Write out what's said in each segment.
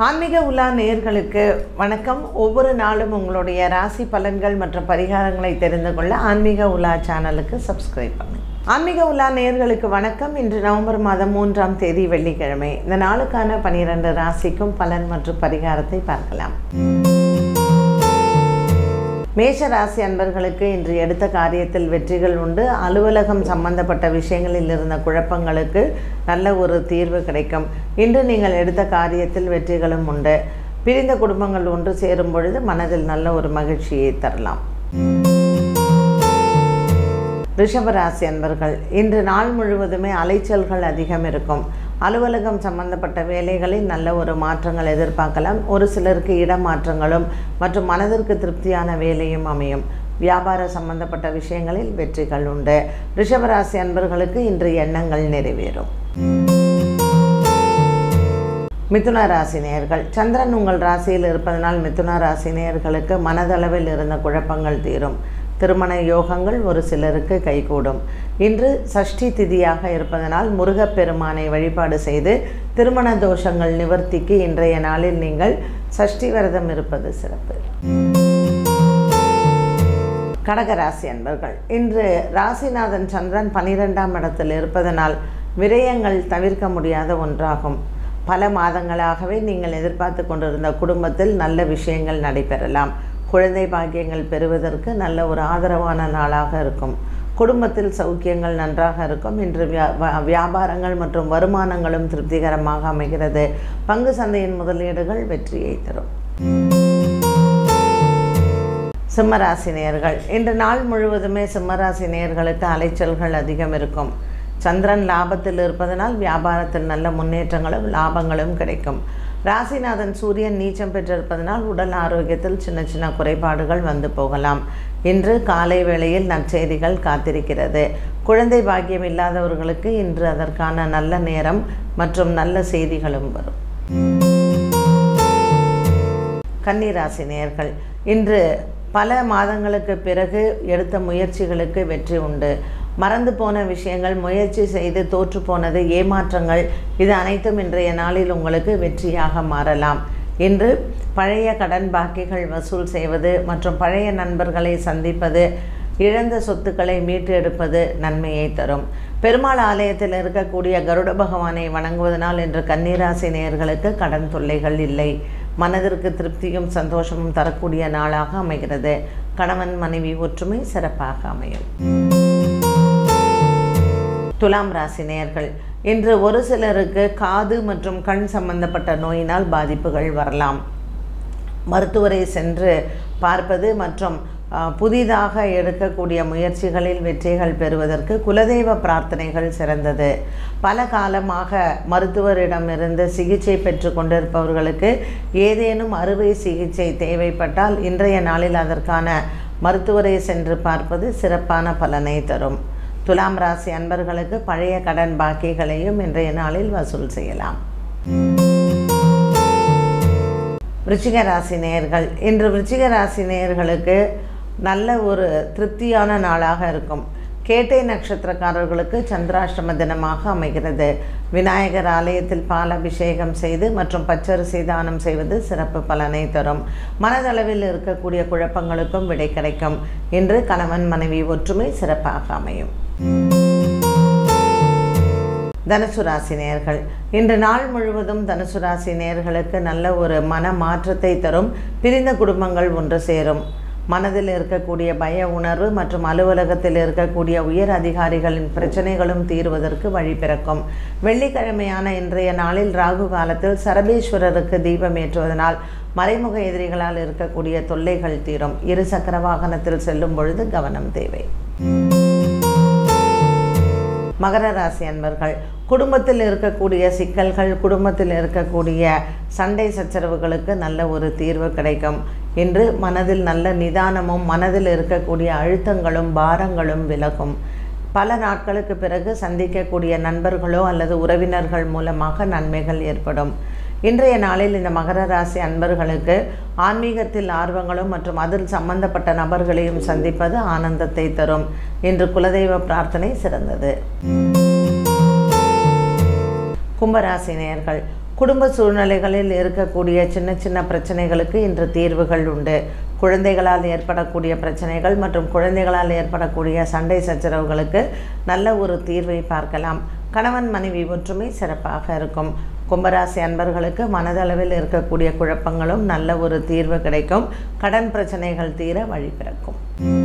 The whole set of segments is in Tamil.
ஆன்மீக உலா நேயர்களுக்கு வணக்கம் ஒவ்வொரு நாளும் உங்களுடைய ராசி பலன்கள் மற்றும் பரிகாரங்களை தெரிந்து கொள்ள ஆன்மீக உலா சேனலுக்கு சப்ஸ்கிரைப் பண்ணுங்க ஆன்மீக உலா நேயர்களுக்கு வணக்கம் இன்று நவம்பர் மாதம் மூன்றாம் தேதி வெள்ளிக்கிழமை இந்த நாளுக்கான பனிரெண்டு ராசிக்கும் பலன் மற்றும் பரிகாரத்தை பார்க்கலாம் மேஷ ராசி அன்பர்களுக்கு இன்று எடுத்த காரியத்தில் வெற்றிகள் உண்டு அலுவலகம் சம்பந்தப்பட்ட விஷயங்களில் இருந்த குழப்பங்களுக்கு நல்ல ஒரு தீர்வு கிடைக்கும் இன்று நீங்கள் எடுத்த காரியத்தில் வெற்றிகளும் உண்டு பிரிந்த குடும்பங்கள் ஒன்று சேரும் பொழுது மனதில் நல்ல ஒரு மகிழ்ச்சியை தரலாம் ரிஷபராசி அன்பர்கள் இன்று நாள் முழுவதுமே அலைச்சல்கள் அதிகம் இருக்கும் அலுவலகம் சம்பந்தப்பட்ட வேலைகளில் நல்ல ஒரு மாற்றங்கள் எதிர்பார்க்கலாம் ஒரு சிலருக்கு இடமாற்றங்களும் மற்றும் மனதிற்கு திருப்தியான வேலையும் அமையும் வியாபார சம்பந்தப்பட்ட விஷயங்களில் வெற்றிகள் உண்டு ரிஷபராசி அன்பர்களுக்கு இன்று எண்ணங்கள் நிறைவேறும் மிதுன ராசி நேயர்கள் சந்திரன் உங்கள் ராசியில் இருப்பதனால் மிதுன ராசி நேயர்களுக்கு மனதளவில் இருந்த குழப்பங்கள் தீரும் திருமண யோகங்கள் ஒரு சிலருக்கு கைகூடும் இன்று சஷ்டி திதியாக இருப்பதனால் முருகப்பெருமானை வழிபாடு செய்து திருமண தோஷங்கள் நிவர்த்திக்கு இன்றைய நாளில் நீங்கள் சஷ்டி விரதம் இருப்பது சிறப்பு கடகராசி அன்பர்கள் இன்று ராசிநாதன் சந்திரன் பனிரெண்டாம் இடத்தில் இருப்பதனால் விரயங்கள் தவிர்க்க முடியாத ஒன்றாகும் பல மாதங்களாகவே நீங்கள் எதிர்பார்த்து கொண்டிருந்த குடும்பத்தில் நல்ல விஷயங்கள் நடைபெறலாம் குழந்தை பாக்கியங்கள் பெறுவதற்கு நல்ல ஒரு ஆதரவான நாளாக இருக்கும் குடும்பத்தில் சௌக்கியங்கள் நன்றாக இருக்கும் இன்று வியா வியாபாரங்கள் மற்றும் வருமானங்களும் திருப்திகரமாக அமைகிறது பங்கு சந்தையின் முதலீடுகள் வெற்றியை தரும் சிம்மராசி நேயர்கள் இன்று நாள் முழுவதுமே சிம்மராசி நேயர்களுக்கு அலைச்சல்கள் அதிகம் இருக்கும் சந்திரன் லாபத்தில் இருப்பதனால் வியாபாரத்தில் நல்ல முன்னேற்றங்களும் லாபங்களும் கிடைக்கும் ராசிநாதன் சூரியன் நீச்சம் பெற்றிருப்பதனால் உடல் ஆரோக்கியத்தில் சின்ன சின்ன குறைபாடுகள் வந்து போகலாம் இன்று காலை வேளையில் நற்செய்திகள் காத்திருக்கிறது குழந்தை பாக்கியம் இல்லாதவர்களுக்கு இன்று அதற்கான நல்ல நேரம் மற்றும் நல்ல செய்திகளும் வரும் கன்னிராசி நேயர்கள் இன்று பல மாதங்களுக்கு பிறகு எடுத்த முயற்சிகளுக்கு வெற்றி உண்டு மறந்து போன விஷயங்கள் முயற்சி செய்து தோற்று போனது ஏமாற்றங்கள் இது அனைத்தும் இன்றைய நாளில் உங்களுக்கு வெற்றியாக மாறலாம் இன்று பழைய கடன் பாக்கிகள் வசூல் செய்வது மற்றும் பழைய நண்பர்களை சந்திப்பது இழந்த சொத்துக்களை மீட்டு எடுப்பது நன்மையை தரும் பெருமாள் ஆலயத்தில் இருக்கக்கூடிய கருட பகவானை வணங்குவதனால் இன்று கன்னிராசி நேயர்களுக்கு கடன் தொல்லைகள் இல்லை மனதிற்கு திருப்தியும் சந்தோஷமும் தரக்கூடிய நாளாக அமைகிறது கணவன் மனைவி ஒற்றுமை சிறப்பாக அமையும் துலாம் ராசி நேயர்கள் இன்று ஒரு சிலருக்கு காது மற்றும் கண் சம்பந்தப்பட்ட நோயினால் பாதிப்புகள் வரலாம் மருத்துவரை சென்று பார்ப்பது மற்றும் புதிதாக எடுக்கக்கூடிய முயற்சிகளில் வெற்றிகள் பெறுவதற்கு குலதெய்வ பிரார்த்தனைகள் சிறந்தது பல காலமாக மருத்துவரிடமிருந்து சிகிச்சை பெற்று கொண்டிருப்பவர்களுக்கு ஏதேனும் அறுவை சிகிச்சை தேவைப்பட்டால் இன்றைய நாளில் அதற்கான மருத்துவரை சென்று பார்ப்பது சிறப்பான பலனை தரும் துலாம் ராசி அன்பர்களுக்கு பழைய கடன் பாக்கிகளையும் இன்றைய நாளில் வசூல் செய்யலாம் விருச்சிக ராசி நேயர்கள் இன்று விருச்சிக ராசி நேயர்களுக்கு நல்ல ஒரு திருப்தியான நாளாக இருக்கும் கேட்டை நட்சத்திரக்காரர்களுக்கு சந்திராஷ்டம தினமாக அமைகிறது விநாயகர் ஆலயத்தில் பால் அபிஷேகம் செய்து மற்றும் பச்சரிசி தானம் செய்வது சிறப்பு பலனை தரும் மனதளவில் இருக்கக்கூடிய குழப்பங்களுக்கும் விடை கிடைக்கும் இன்று கணவன் மனைவி ஒற்றுமை சிறப்பாக அமையும் தனுசு ராசி நேயர்கள் இன்று நாள் முழுவதும் தனுசு ராசி நேயர்களுக்கு நல்ல ஒரு மன மாற்றத்தை தரும் பிரிந்த குடும்பங்கள் ஒன்று சேரும் மனதில் இருக்கக்கூடிய பய உணர்வு மற்றும் அலுவலகத்தில் இருக்கக்கூடிய உயர் அதிகாரிகளின் பிரச்சனைகளும் தீர்வதற்கு வழி பிறக்கும் வெள்ளிக்கிழமையான இன்றைய நாளில் ராகு காலத்தில் சரபேஸ்வரருக்கு தீபம் ஏற்றுவதனால் மறைமுக எதிரிகளால் இருக்கக்கூடிய தொல்லைகள் தீரும் இரு சக்கர வாகனத்தில் செல்லும் பொழுது கவனம் தேவை மகர ராசி அன்பர்கள் குடும்பத்தில் இருக்கக்கூடிய சிக்கல்கள் குடும்பத்தில் இருக்கக்கூடிய சண்டை சச்சரவுகளுக்கு நல்ல ஒரு தீர்வு கிடைக்கும் இன்று மனதில் நல்ல நிதானமும் மனதில் இருக்கக்கூடிய அழுத்தங்களும் பாரங்களும் விலகும் பல நாட்களுக்கு பிறகு சந்திக்கக்கூடிய நண்பர்களோ அல்லது உறவினர்கள் மூலமாக நன்மைகள் ஏற்படும் இன்றைய நாளில் இந்த மகர ராசி அன்பர்களுக்கு ஆன்மீகத்தில் ஆர்வங்களும் மற்றும் அதில் சம்பந்தப்பட்ட நபர்களையும் சந்திப்பது ஆனந்தத்தை தரும் இன்று குலதெய்வ பிரார்த்தனை சிறந்தது கும்பராசி நேயர்கள் குடும்ப சூழ்நிலைகளில் இருக்கக்கூடிய சின்ன சின்ன பிரச்சனைகளுக்கு இன்று தீர்வுகள் உண்டு குழந்தைகளால் ஏற்படக்கூடிய பிரச்சனைகள் மற்றும் குழந்தைகளால் ஏற்படக்கூடிய சண்டை சச்சரவுகளுக்கு நல்ல ஒரு தீர்வை பார்க்கலாம் கணவன் மனைவி ஒற்றுமை சிறப்பாக இருக்கும் கும்பராசி அன்பர்களுக்கு மனதளவில் இருக்கக்கூடிய குழப்பங்களும் நல்ல ஒரு தீர்வு கிடைக்கும் கடன் பிரச்சனைகள் தீர வழி பிறக்கும்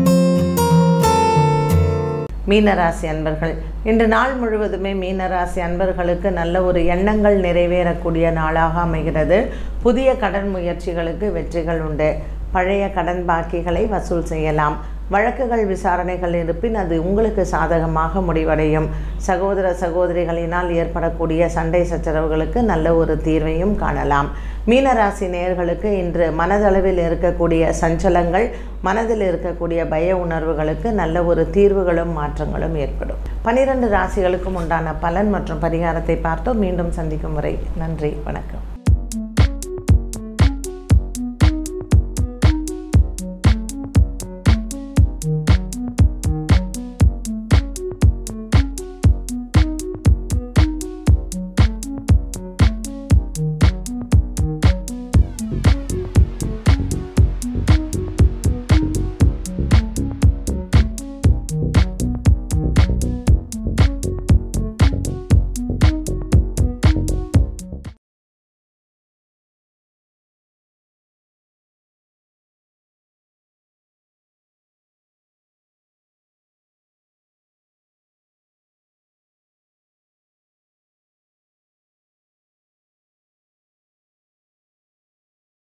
மீனராசி அன்பர்கள் இன்று நாள் முழுவதுமே மீனராசி அன்பர்களுக்கு நல்ல ஒரு எண்ணங்கள் நிறைவேறக்கூடிய நாளாக அமைகிறது புதிய கடன் முயற்சிகளுக்கு வெற்றிகள் உண்டு பழைய கடன் பாக்கிகளை வசூல் செய்யலாம் வழக்குகள் விசாரணைகள் இருப்பின் அது உங்களுக்கு சாதகமாக முடிவடையும் சகோதர சகோதரிகளினால் ஏற்படக்கூடிய சண்டை சச்சரவுகளுக்கு நல்ல ஒரு தீர்வையும் காணலாம் மீனராசி நேயர்களுக்கு இன்று மனதளவில் இருக்கக்கூடிய சஞ்சலங்கள் மனதில் இருக்கக்கூடிய பய உணர்வுகளுக்கு நல்ல ஒரு தீர்வுகளும் மாற்றங்களும் ஏற்படும் பனிரெண்டு ராசிகளுக்கும் உண்டான பலன் மற்றும் பரிகாரத்தை பார்த்தோம் மீண்டும் சந்திக்கும் வரை நன்றி வணக்கம்